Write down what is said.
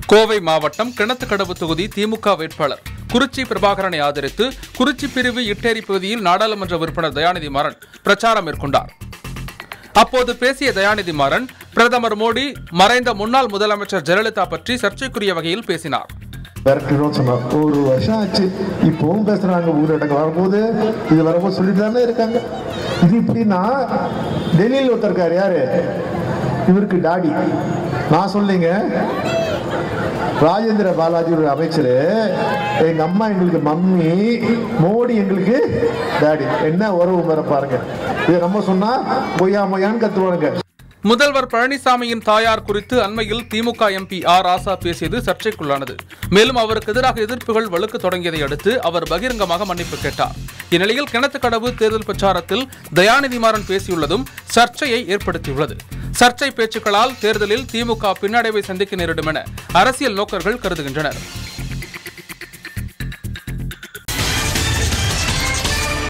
கோவை மாவட்டம் கிணத்துக்கடவு தொகுதி திமுக வேட்பாளர் குறிச்சி பிரபாகரனை ஆதரித்து குறிச்சி பிரிவு இட்டேரி பகுதியில் நாடாளுமன்ற உறுப்பினர் தயாநிதி மாறன் பிரச்சாரம் மேற்கொண்டார் அப்போது பேசிய தயாநிதி மாறன் பிரதமர் மோடி மறைந்த முன்னாள் முதலமைச்சர் ஜெயலலிதா பற்றி சர்ச்சைக்குரிய வகையில் பேசினார் விரட்டணும்னு சொன்னோம் ஒரு வருஷம் ஆச்சு இப்பவும் பேசுறாங்க ஊரடங்கு வரும்போது இது வரும்போது சொல்லிட்டு தானே இருக்காங்க இது இப்படின்னா டெல்லியில் ஒருத்தர் இருக்காரு யாரு இவருக்கு டாடி நான் சொல்லிங்க ராஜேந்திர பாலாஜி ஒரு அமைச்சர் எங்க அம்மா எங்களுக்கு மம்மி மோடி எங்களுக்கு டாடி என்ன உறவு முறை பாருங்க இதை நம்ம சொன்னா பொய்யா மொய்யான்னு கத்துவானுங்க முதல்வர் பழனிசாமியின் தாயார் குறித்து அண்மையில் திமுக எம்பி ஆர் ராசா பேசியது சர்ச்சைக்குள்ளானது மேலும் அவருக்கு எதிராக எதிர்ப்புகள் வலுக்க தொடங்கியதை அடுத்து அவர் பகிரங்கமாக மன்னிப்பு கேட்டார் இந்நிலையில் கிணத்துக்கடவு தேர்தல் பிரச்சாரத்தில் தயாநிதி மாறன் பேசியுள்ளதும் சர்ச்சையை ஏற்படுத்தியுள்ளது சர்ச்சை பேச்சுக்களால் தேர்தலில் திமுக பின்னடைவை சந்திக்க நேரிடும் என அரசியல் நோக்கர்கள் கருதுகின்றனர்